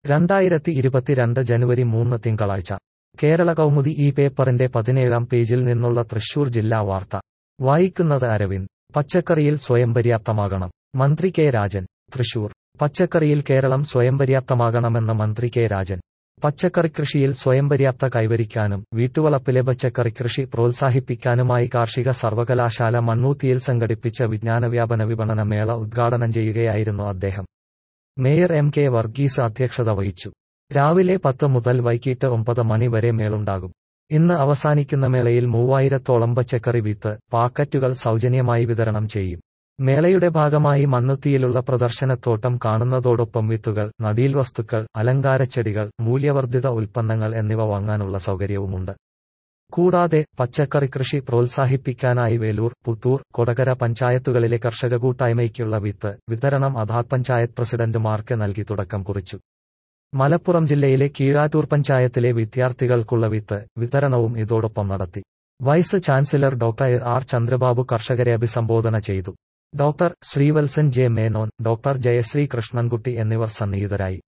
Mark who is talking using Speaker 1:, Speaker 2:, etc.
Speaker 1: രണ്ടായിരത്തി ഇരുപത്തിരണ്ട് ജനുവരി മൂന്ന് തിങ്കളാഴ്ച കേരള കൗമുദി ഈ പേപ്പറിന്റെ പതിനേഴാം പേജിൽ നിന്നുള്ള തൃശൂർ ജില്ലാ വാർത്ത വായിക്കുന്നത് അരവിന്ദ് പച്ചക്കറിയിൽ സ്വയം പര്യാപ്തമാകണം മന്ത്രി കെ രാജൻ തൃശൂർ പച്ചക്കറിയിൽ കേരളം സ്വയം പര്യാപ്തമാകണമെന്ന് മന്ത്രി കെ രാജൻ പച്ചക്കറി കൃഷിയിൽ സ്വയം പര്യാപ്ത കൈവരിക്കാനും വീട്ടുവളപ്പിലെ പച്ചക്കറി കൃഷി പ്രോത്സാഹിപ്പിക്കാനുമായി കാർഷിക സർവകലാശാല മണ്ണൂത്തിയിൽ സംഘടിപ്പിച്ച വിജ്ഞാന വ്യാപന വിപണന മേള ഉദ്ഘാടനം ചെയ്യുകയായിരുന്നു അദ്ദേഹം മേയർ എം കെ വർഗീസ് അധ്യക്ഷത വഹിച്ചു രാവിലെ പത്ത് മുതൽ വൈകിട്ട് ഒമ്പത് മണി വരെ മേളുണ്ടാകും ഇന്ന് അവസാനിക്കുന്ന മേളയിൽ മൂവായിരത്തോളം പച്ചക്കറി വിത്ത് പാക്കറ്റുകൾ സൗജന്യമായി വിതരണം ചെയ്യും മേളയുടെ ഭാഗമായി മണ്ണുത്തിയിലുള്ള പ്രദർശനത്തോട്ടം കാണുന്നതോടൊപ്പം വിത്തുകൾ നടീൽ വസ്തുക്കൾ അലങ്കാരച്ചെടികൾ മൂല്യവർദ്ധിത ഉൽപ്പന്നങ്ങൾ എന്നിവ വാങ്ങാനുള്ള സൗകര്യവുമുണ്ട് കൂടാതെ പച്ചക്കറി കൃഷി പ്രോത്സാഹിപ്പിക്കാനായി വേലൂർ പുത്തൂർ കൊടകര പഞ്ചായത്തുകളിലെ കർഷക കൂട്ടായ്മയ്ക്കുള്ള വിത്ത് വിതരണം അതാത് പഞ്ചായത്ത് പ്രസിഡന്റുമാർക്ക് നൽകി തുടക്കം കുറിച്ചു മലപ്പുറം ജില്ലയിലെ കീഴാറ്റൂർ പഞ്ചായത്തിലെ വിദ്യാർത്ഥികൾക്കുള്ള വിത്ത് വിതരണവും ഇതോടൊപ്പം നടത്തി vice chancellor doctor R Chandrababu കർഷകരെ അഭിസംബോധന ചെയ്തു doctor Sreevalsan J Menon doctor Jayasree Krishnankutty എന്നിവർ സന്നിഹിതരായി